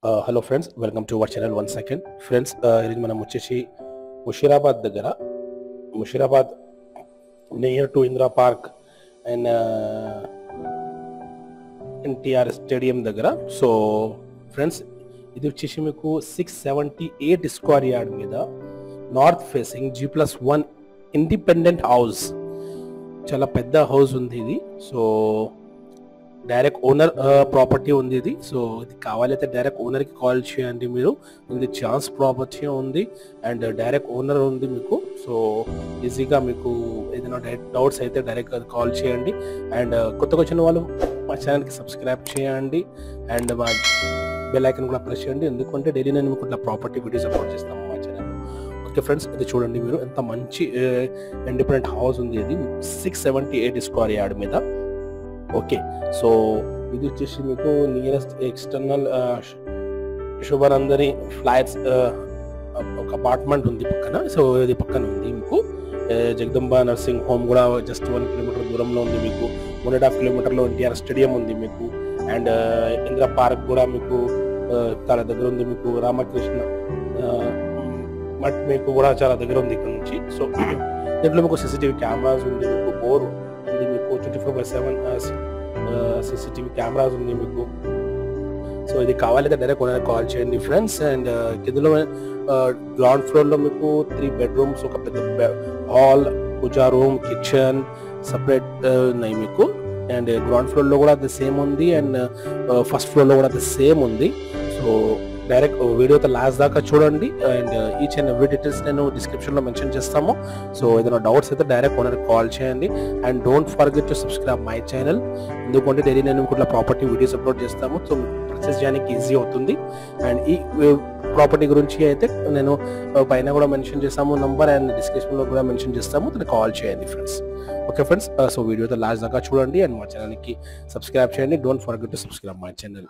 hello friends welcome to our channel one second friends ఇది మనం వచ్చేసి ముషీరాబాద్ దగ్గర Musheerabad near to Indira park and NTR stadium దగ్గర సో ఫ్రెండ్స్ ఇది వచ్చేసి మీకు six seventy eight square yard మీద north facing G plus one independent house చాలా పెద్ద హౌస్ ఉంది ఇది సో డైరెక్ట్ ఓనర్ ప్రాపర్టీ ఉంది ఇది సో ఇది కావాలైతే డైరెక్ట్ ఓనర్కి కాల్ చేయండి మీరు ఇది ఛాన్స్ ప్రాపర్టీ ఉంది అండ్ డైరెక్ట్ ఓనర్ ఉంది మీకు సో ఈజీగా మీకు ఏదైనా డౌట్స్ అయితే డైరెక్ట్ కాల్ చేయండి అండ్ కొత్తగా వచ్చిన వాళ్ళు మా ఛానల్కి సబ్స్క్రైబ్ చేయండి అండ్ మా బెల్ ఐకన్ కూడా ప్రెస్ చేయండి ఎందుకంటే డైలీ నేను మీకు ఇట్లా ప్రాపర్టీ వీడియోస్ అప్లోడ్ చేస్తాము మా ఛానల్ ఓకే ఫ్రెండ్స్ ఇది చూడండి మీరు ఎంత మంచి ఇండిపెండెంట్ హౌస్ ఉంది ఇది six seventy eight square yard మీద ఓకే సో ఇది వచ్చేసి మీకు నియరెస్ట్ ఎక్స్టర్నల్ శుభనందరి ఫ్లాట్స్ ఒక అపార్ట్మెంట్ ఉంది పక్కన సో ఇది పక్కన ఉంది మీకు జగదంబ నర్సింగ్ హోమ్ కూడా జస్ట్ వన్ కిలోమీటర్ దూరంలో ఉంది మీకు వన్ అండ్ హాఫ్ కిలోమీటర్లో ఎన్టీఆర్ స్టేడియం ఉంది మీకు అండ్ ఇందిరా పార్క్ కూడా మీకు చాలా దగ్గర ఉంది మీకు రామకృష్ణ మట్ మీకు కూడా చాలా దగ్గర ఉంది ఇక్కడ నుంచి సో దీంట్లో మీకు సీసీటీవీ కెమెరాస్ ఉంది మీకు బోర్ ఉంది మీకు twenty four by seven CCTV cameras ఉంది మీకు సో ఇది కావాలంటే డైరెక్ట్ ఓనర్ కాల్ చేయండి ఫ్రెండ్స్ అండ్ కిందలో గ్రౌండ్ ఫ్లోర్ లో మీకు త్రీ బెడ్రూమ్స్ ఒక పెద్ద hall puja room kitchen separate ఉన్నాయి మీకు అండ్ గ్రౌండ్ ఫ్లోర్ లో కూడా అది సేమ్ ఉంది అండ్ ఫస్ట్ ఫ్లోర్ లో కూడా అది సేమ్ ఉంది సో డైరెక్ట్ వీడియోతో లాస్ట్ దాకా చూడండి and each and every details నేను డిస్క్రిప్షన్ లో మెన్షన్ చేస్తాము సో ఏదైనా డౌట్స్ అయితే డైరెక్ట్ ఓనర్ కాల్ చేయండి and don't forget to subscribe my channel ఎందుకంటే డైలీ నేను ఇట్లా ప్రాపర్టీ వీడియోస్ అప్లోడ్ చేస్తాము సో పర్చేస్ చేయడానికి ఈజీ అవుతుంది అండ్ ఈ ప్రాపర్టీ గురించి అయితే నేను పైన కూడా మెన్షన్ చేస్తాము నంబర్ అండ్ డిస్క్రిప్షన్ లో కూడా మెన్షన్ చేస్తాము దాన్ని కాల్ చేయండి ఫ్రెండ్స్ ఓకే ఫ్రెండ్స్ సో వీడియోతో లాస్ట్ దాకా చూడండి అండ్ మా ఛానల్కి సబ్స్క్రైబ్ చేయండి don't forget to subscribe my channel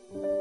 thank you